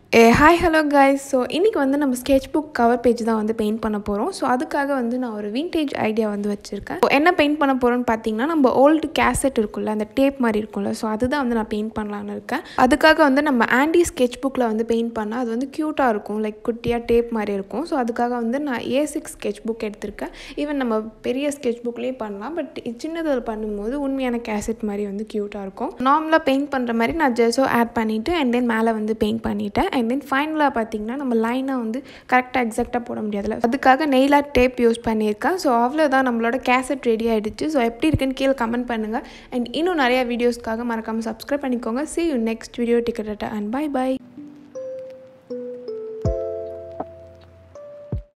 ஏ hi hello guys so இன்றைக்கி வந்து நம்ம ஸ்கெட்ச் புக் கவர் பேஜ் தான் வந்து பெயிண்ட் பண்ண போகிறோம் ஸோ அதுக்காக வந்து நான் ஒரு விண்டேஜ் ஐடியா வந்து வச்சுருக்கேன் So, என்ன பெயிண்ட் பண்ண போகிறோன்னு பார்த்தீங்கன்னா நம்ம ஓல்டு கேசட் இருக்குல்ல அந்த டேப் மாதிரி இருக்கும்ல ஸோ அதுதான் வந்து நான் பெயிண்ட் பண்ணலான்னு இருக்கேன் அதுக்காக வந்து நம்ம ஆண்டி ஸ்கெட்ச் புக்கில் வந்து பெயிண்ட் பண்ணால் அது வந்து க்யூட்டாக இருக்கும் லைக் குட்டியாக டேப் மாதிரி இருக்கும் ஸோ அதுக்காக வந்து நான் ஏ சிக்ஸ் ஸ்கெட்ச் புக் எடுத்திருக்கேன் ஈவன் நம்ம பெரிய ஸ்கெட்ச் புக்லேயும் பண்ணலாம் பட் சின்னதில் பண்ணும்போது உண்மையான கேசட் மாதிரி வந்து க்யூட்டாக இருக்கும் நார்மலாக பெயிண்ட் பண்ணுற மாதிரி நான் ஜெஸோ ஆட் பண்ணிவிட்டு அண்ட் தென் மேலே வந்து பெயிண்ட் பண்ணிட்டேன் அண்ட் தென் ஃபைனலாக பார்த்தீங்கன்னா நம்ம லைனாக வந்து கரெக்டாக எக்ஸாக்டாக போட முடியாதுல்ல அதுக்காக நெய்லா டேப் யூஸ் பண்ணியிருக்கேன் ஸோ அவ்வளோதான் நம்மளோட கேசட் ரெடி ஆகிடுச்சு ஸோ எப்படி இருக்குன்னு கீழே கமெண்ட் பண்ணுங்கள் அண்ட் இன்னும் நிறைய வீடியோஸ்க்காக மறக்காமல் சப்ஸ்கிரைப் பண்ணிக்கோங்க see you நெக்ஸ்ட் வீடியோ டிக்கெட் அண்ட் பை பை